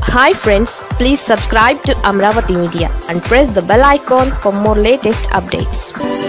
hi friends please subscribe to Amaravati media and press the bell icon for more latest updates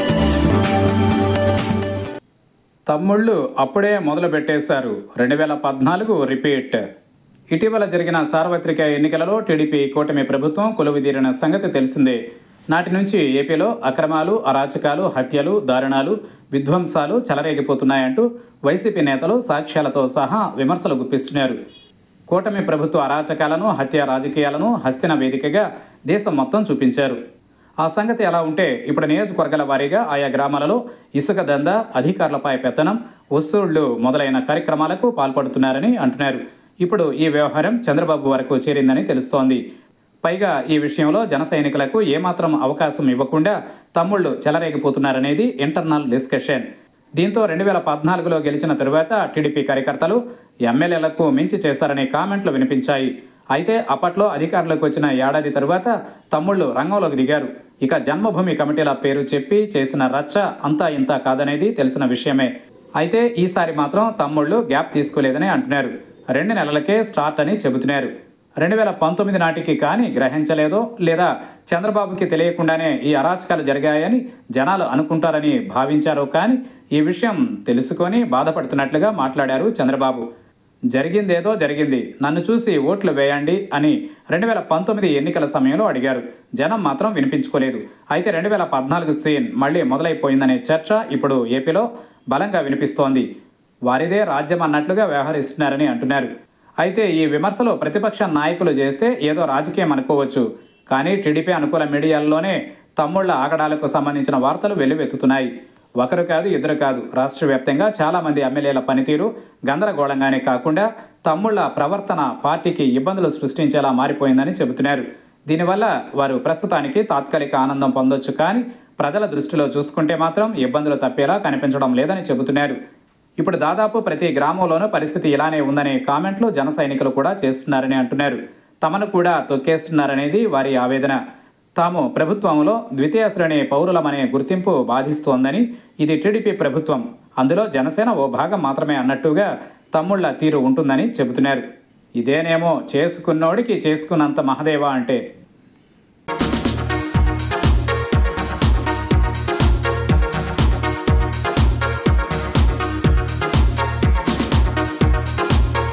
తమ్ముళ్ళు అప్పుడే మొదలు పెట్టేశారు రెండు వేల పద్నాలుగు రిపీట్ ఇటీవల జరిగిన సార్వత్రిక ఎన్నికలలో టీడీపీ కూటమి ప్రభుత్వం కొలువుదీరిన సంగతి తెలిసిందే నాటి నుంచి ఏపీలో అక్రమాలు అరాచకాలు హత్యలు దారుణాలు విధ్వంసాలు చెలరేగిపోతున్నాయంటూ వైసీపీ నేతలు సాక్ష్యాలతో సహా విమర్శలు గుప్పిస్తున్నారు కూటమి ప్రభుత్వ అరాచకాలను హత్య రాజకీయాలను హస్తిన వేదికగా దేశం మొత్తం చూపించారు ఆ సంగతి ఎలా ఉంటే ఇప్పుడు నియోజకవర్గాల వారీగా ఆయా గ్రామాలలో ఇసుక దంద అధికారులపై పెత్తనం వసూళ్లు మొదలైన కార్యక్రమాలకు పాల్పడుతున్నారని అంటున్నారు ఇప్పుడు ఈ వ్యవహారం చంద్రబాబు వరకు చేరిందని తెలుస్తోంది పైగా ఈ విషయంలో జన సైనికులకు ఏమాత్రం అవకాశం ఇవ్వకుండా తమ్ముళ్ళు చెలరేగిపోతున్నారనేది ఇంటర్నల్ డిస్కషన్ దీంతో రెండు వేల పద్నాలుగులో గెలిచిన తరువాత టీడీపీ కార్యకర్తలు ఎమ్మెల్యేలకు మించి చేశారనే కామెంట్లు వినిపించాయి అయితే అప్పట్లో అధికారంలోకి వచ్చిన ఏడాది తరువాత తమ్ముళ్ళు రంగంలోకి దిగారు ఇక జన్మభూమి కమిటీల పేరు చెప్పి చేసిన రచ్చ అంతా ఇంత కాదనేది తెలిసిన విషయమే అయితే ఈసారి మాత్రం తమ్ముళ్ళు గ్యాప్ తీసుకోలేదని అంటున్నారు రెండు నెలలకే స్టార్ట్ అని చెబుతున్నారు రెండు వేల పంతొమ్మిది నాటికి కానీ గ్రహించలేదో లేదా చంద్రబాబుకి తెలియకుండానే ఈ అరాచకాలు జరిగాయని జనాలు అనుకుంటారని భావించారో కానీ ఈ విషయం తెలుసుకొని బాధపడుతున్నట్లుగా మాట్లాడారు చంద్రబాబు జరిగిందేదో జరిగింది నన్ను చూసి ఓట్లు వేయండి అని రెండు వేల పంతొమ్మిది ఎన్నికల సమయంలో అడిగారు జనం మాత్రం వినిపించుకోలేదు అయితే రెండు వేల పద్నాలుగు సీన్ మళ్ళీ మొదలైపోయిందనే చర్చ ఇప్పుడు ఏపీలో బలంగా వినిపిస్తోంది వారిదే రాజ్యం అన్నట్లుగా వ్యవహరిస్తున్నారని అంటున్నారు అయితే ఈ విమర్శలు ప్రతిపక్ష నాయకులు చేస్తే ఏదో రాజకీయం అనుకోవచ్చు కానీ టీడీపీ అనుకూల మీడియాల్లోనే తమ్ముళ్ల ఆగడాలకు సంబంధించిన వార్తలు వెల్లువెత్తుతున్నాయి ఒకరు కాదు ఇద్దరు కాదు రాష్ట్ర వ్యాప్తంగా చాలామంది ఎమ్మెల్యేల పనితీరు గందరగోళంగానే కాకుండా తమ్ముళ్ల ప్రవర్తన పార్టీకి ఇబ్బందులు సృష్టించేలా మారిపోయిందని చెబుతున్నారు దీనివల్ల వారు ప్రస్తుతానికి తాత్కాలిక ఆనందం పొందొచ్చు కానీ ప్రజల దృష్టిలో చూసుకుంటే మాత్రం ఇబ్బందులు తప్పేలా కనిపించడం లేదని చెబుతున్నారు ఇప్పుడు దాదాపు ప్రతి గ్రామంలోనూ పరిస్థితి ఇలానే ఉందనే కామెంట్లు జన సైనికులు కూడా చేస్తున్నారని అంటున్నారు తమను కూడా తొక్కేస్తున్నారనేది వారి ఆవేదన తాము ప్రభుత్వంలో ద్వితీయ శ్రేణి పౌరులమనే గుర్తింపు బాధిస్తోందని ఇది టీడీపీ ప్రభుత్వం అందులో జనసేన ఓ భాగం మాత్రమే అన్నట్టుగా తమ్ముళ్ల తీరు ఉంటుందని చెబుతున్నారు ఇదేనేమో చేసుకున్నోడికి చేసుకున్నంత మహదేవా అంటే